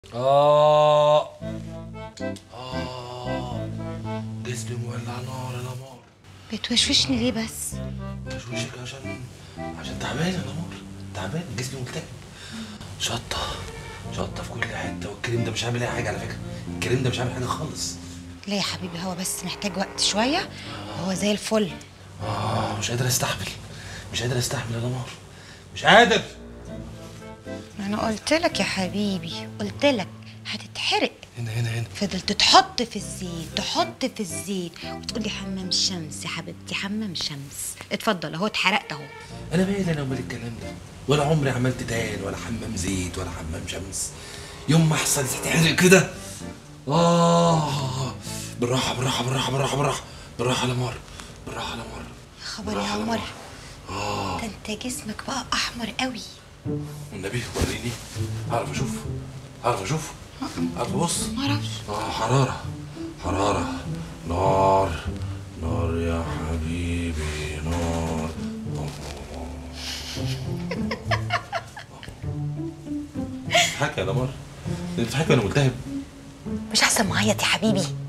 آه آه جسمي مولع نار يا نمار بتوشوشني ليه بس مش وشك عشان عشان تعبان يا نمار تعبان جسمي ملتهب شطة شطة في كل حتة والكريم ده مش عامل أي حاجة على فكرة الكريم ده مش عامل حاجة خالص ليه يا حبيبي هو بس محتاج وقت شويه هو زي الفل آه مش قادر أستحمل مش قادر أستحمل يا نمار مش قادر انا قلت لك يا حبيبي قلت لك هتتحرق هنا هنا هنا فضلت تحط في الزيت تحط في الزيت وتقولي حمام شمس يا حبيبتي حمام شمس اتفضل اهو اتحرقت اهو انا مالي انا ومال الكلام ده ولا عمري عملت تان ولا حمام زيت ولا حمام شمس يوم ما حصل تتحرق كده اه بالراحه بالراحه بالراحه بالراحه بالراحه بالراحه يا مار بالراحه يا مار يا خبر يا بالراحة عمر اه ده انت جسمك بقى احمر قوي والنبي وريني اعرف اشوف اعرف اشوف اعرف ابص معرفش اه حراره حراره نار نار يا حبيبي نار بتضحكي يا نمر انت بتضحكي وانا ملتهب مش احسن معيط يا حبيبي